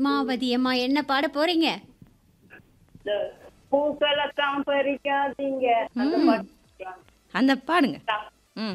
பத்மாவதி அம்மா என்ன பாட போறீங்க இந்த பூக்களத்தான் பறிக்காதீங்க அந்த பாட்டு அந்த பாடுங்க ம்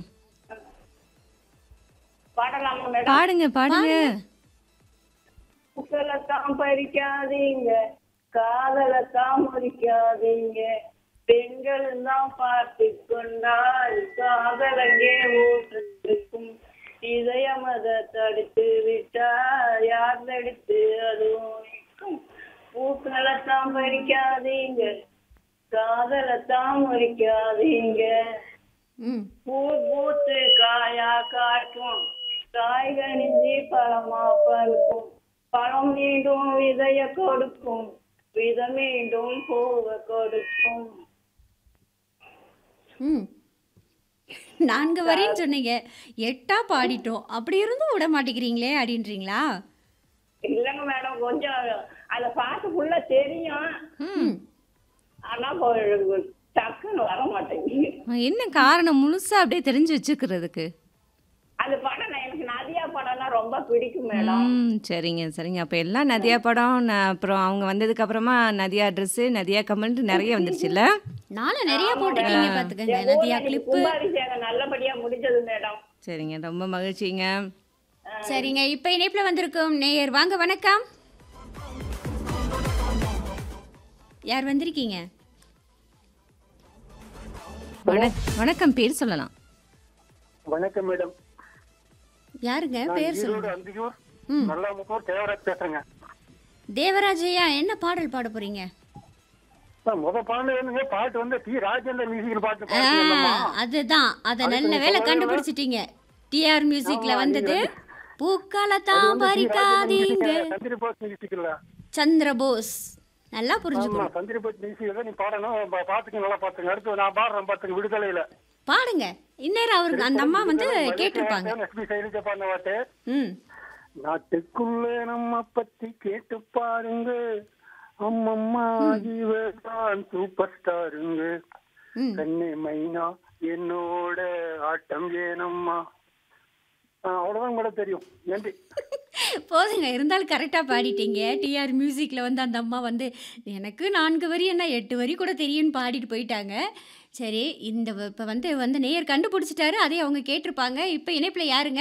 பாடலாமா மேடம் பாடுங்க பாடுங்க பூக்களத்தான் பறிக்காதீங்க காதலத்தான் முறிக்காதீங்க பெண்கள் தான் பார்த்து கொண்டால் காதலங்கே ஊற்றுக்கும் இதயம் அதை தடுத்து விட்டா யார் தடுத்து அதுவும் நிற்கும் பூக்களத்தான் பறிக்காதீங்க காதலத்தான் முறிக்காதீங்க ம் பூ பூத்து காயா காட்டும் காய்கனிஞ்சி பழமா பழுக்கும் பழம் மீண்டும் விதைய கொடுக்கும் வித மீண்டும் பூவை கொடுக்கும் ம் நான்கு வரின்னு சொன்னீங்க எட்டா பாடிட்டோம் அப்படி இருந்தும் விட மாட்டேங்கிறீங்களே அப்படின்றீங்களா இல்லைங்க மேடம் கொஞ்சம் அந்த பாட்டு ஃபுல்ல தெரியும் ம் ஆனா கொ- டக்குன்னு வர மாட்டேங்குது என்ன காரணம் முழுசா அப்படியே தெரிஞ்சு வச்சுக்கிறதுக்கு அந்த படம் நான் எனக்கு நதியா படம்னா ரொம்ப பிடிக்கும் மேடம் ம் சரிங்க சரிங்க அப்போ எல்லாம் நதியா படம் ந- அப்புறம் அவங்க வந்ததுக்கு அப்புறமா நதியா ட்ரெஸ்ஸு நதியா கமல்ட்டு நிறைய வந்துருச்சுல்ல நானும் நிறைய போட்டிருக்கீங்க பாத்துக்கங்க நதியா கிளிப்பு கும்பாபிஷேகம் நல்லபடியா முடிஞ்சது மேடம் சரிங்க ரொம்ப மகிழ்ச்சிங்க சரிங்க இப்ப இணைப்புல வந்திருக்கும் நேயர் வாங்க வணக்கம் யார் வந்திருக்கீங்க வணக் வணக்கம் பேர் சொல்லலாம் வணக்கம் மேடம் யாருங்க நான் பேர் ஈரோடு சொல்லுங்க அந்தியூர் ம். நல்லாமுக்கூர் தேவராஜ் பேசுறேங்க தேவராஜையா என்ன பாடல் பாட போறீங்க நான் முத பாட்டு வந்துங்க பாட்டு வந்து டி ராஜேந்திர மியூசிக் பாட்டு ஆ, பாட்டு இல்லம்மா. அதுதான் அத அதுக்கு நல்ல நீ வேலை சொல்லவே கண்டுபிடிச்சிட்டீங்க டிஆர் மியூசிக்ல ஆமா, வந்தது அது பூக்களை அது தான் வந்து டி. ராஜேந்திர பறிக்காதீங்க மியூசிக், சந்திரி போஸ் மியூசிக் இல்ல சந்திரபோஸ் நல்லா ஆமா புரிஞ்சுக்கணும் சந்திரி போஸ் மியூசிக் தான் நீ பாடணும் பா- பாட்டுக்கு நல்லா பாத்துங்க அடுத்து நான் பாடுறேன் பாத்துங்க விடுதலையில பாடுங்க இந்நேரம் அவருக்கு அந்த அம்மா வந்து விடுதலை, கேட்டிருப்பாங்க எஸ்பி சைலஜா பாடின பாட்டு ம் நாட்டுக்குள்ள நம்ம பத்தி கேட்டு பாருங்க அம்மம்மா ஜீவதான் சூப்பர் ஸ்டாருங்க ம் கண்ணே மைனா என்னோட ஆட்டம் ஏனம்மா ஆ, அவ்வளவுதான் கூட தெரியும் நன்றி போதுங்க இருந்தாலும் கரெக்டாக பாடிட்டீங்க டிஆர் மியூசிக்கில் வந்து அந்த அம்மா வந்து எனக்கு நான்கு வரி என்ன எட்டு வரி கூட தெரியும்னு பாடிட்டு போயிட்டாங்க சரி இந்த இப்போ வந்து வந்து நேயர் கண்டுபிடிச்சிட்டாரு அதே அவங்க கேட்டிருப்பாங்க இப்போ இணைப்பில் யாருங்க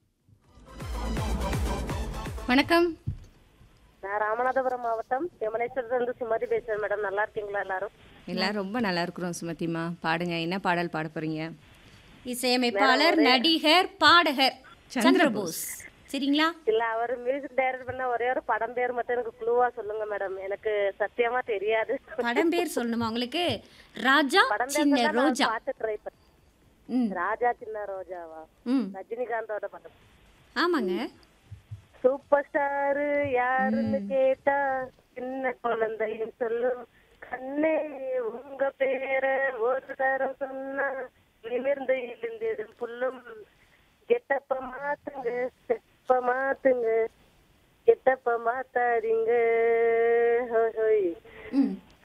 வணக்கம் நான் ராமநாதபுரம் மாவட்டம் யமனேஸ்வரத்துலேருந்து சுமதி பேசுறேன் மேடம் நல்லா இருக்கீங்களா எல்லாரும் எல்லாரும் ரொம்ப நல்லா இருக்கிறோம் சுமதிமா பாடுங்க என்ன பாடல் பாட போறீங்க இசையமைப்பாளர் நடிகர் பாடகர் சந்திரபோஸ் சரிங்களா இல்ல அவர் மியூசிக் டைரக்ட் பண்ண ஒரே ஒரு படம் பேர் மட்டும் எனக்கு குழுவா சொல்லுங்க மேடம் எனக்கு சத்தியமா தெரியாது படம் பேர் சொல்லணுமா உங்களுக்கு ராஜா படம் பேர் சின்ன சொன்னா நான் ரோஜா பார்த்து ட்ரை பண்ணேன் ம் ராஜா சின்ன ரோஜாவா ம் ரஜினிகாந்தோட படம் ஆமாங்க சூப்பர் ஸ்டார் யாருன்னு கேட்டா சின்ன குழந்தையும் சொல்லும் கண்ணே உங்க பேர ஒரு தரம் சொன்னா நிமிர்ந்து இழுந்திடும் புல்லும் கெட்டப்ப மாத்துங்க செப்ப மாத்துங்க கெட்டப்ப மாத்தாதீங்க ஹோய்.